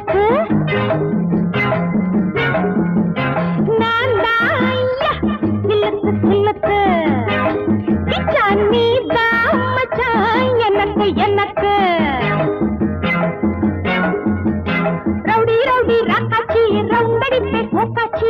சிலுக்கு நான் தான் ஐயா, சிலுக்கு சிலுக்கு கிச்சான் நீ தான் மச்சான் எனக்கு எனக்கு ரவுடி ரவுடி ராக்காச்சி ரவுண்டடிப்பே கோக்காச்சி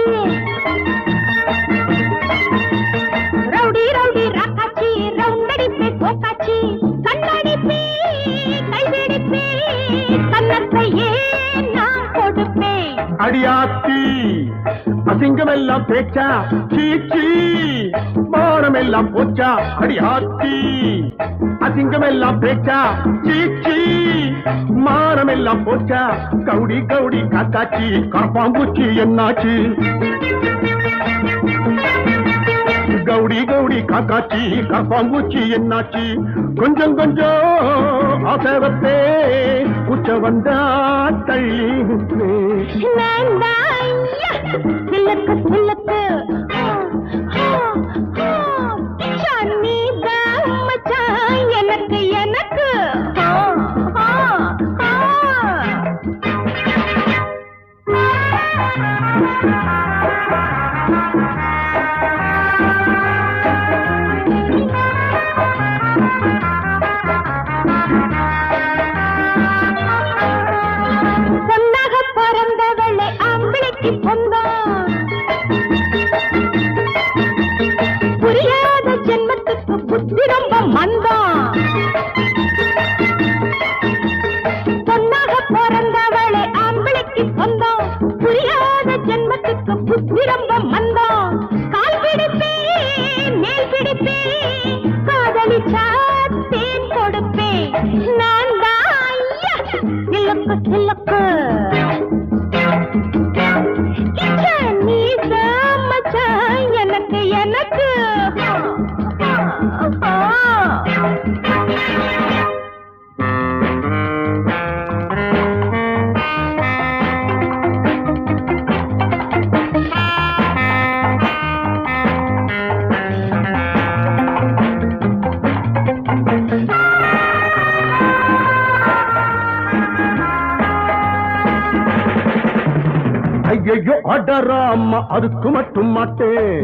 ரவுடி ரவுடி ராக்காச்சி ரவுண்டடிப்பே கோக்காச்சி கண்ணடிப்பே கைவிடிப்பே கண்ணத்தையே நான் கொடுப்பேன் அடியாத்தி அசிங்கம் எல்லாம் பேச்சா சீச்சி மானம் எல்லாம் போச்சா அடியாத்தி அசிங்கம் எல்லாம் பேச்சா சீச்சி மானம் எல்லாம் போச்சா கவுடி கவுடி காக்காச்சி கரப்பாம்பூச்சி என்னாச்சு கவுடி கவுடி காக்காச்சி கரப்பாம்பூச்சி என்னாச்சு கொஞ்சம் கொஞ்சம் ஆசவத்தே உச்ச வந்தா தள்ளி நான் தான் ஐயா, சிலுக்கு சிலுக்கு கிச்சான் நீ தான் மச்சான் எனக்கு எனக்கு ஆ, ஆ, ஆ. பொன்னாக பிறந்தவளை ஆம்பளைக்கு சொந்தம் புரியாத ஜென்மத்துக்கு புத்தி ரொம்ப மந்தம் பொன்னாக பிறந்தவளை ஆம்பளைக்கு சொந்தம் புரியாத ஜென்மத்துக்கு புத்தி ரொம்ப மந்தம் கால் பிடிப்பே மேல் பிடிப்பே காதலிச்சா தேன் கொடுப்பேன் நான் தான் ஐயா, சிலுக்கு சிலுக்கு கிச்சன் நீ தான் மச்சான் எனக்கு எனக்கு ஆ, ஆ. ஐயோ அடராமா அதுக்கு மட்டும் மாட்டேன்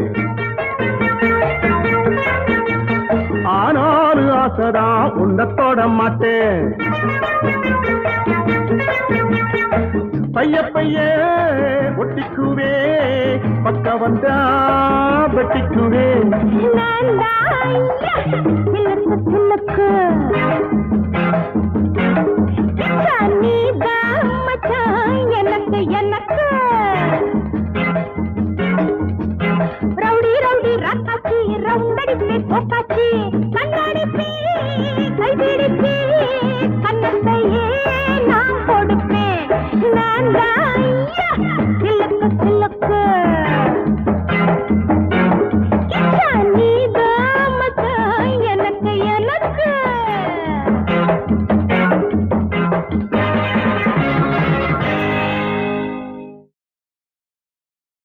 ஆனாலும் ஆசைதா உன்னை தொட மாட்டேன் பைய பைய ஒட்டிக்குவே பக்க வந்தா வெட்டிக்குவே நான் தான் ஐயா, சிலுக்கு சிலுக்கு கிச்சன் நீ தான் மச்சான் எனக்கு எனக்கு ரவுடி ரவுடி ராக்காச்சி ரவுண்டடிப்பே கோக்காச்சி கண்ணடிப்பே கைபிடிப்பே கண்ணத்தையே நான் கொடுப்பேன் நான் தான் ஐயா,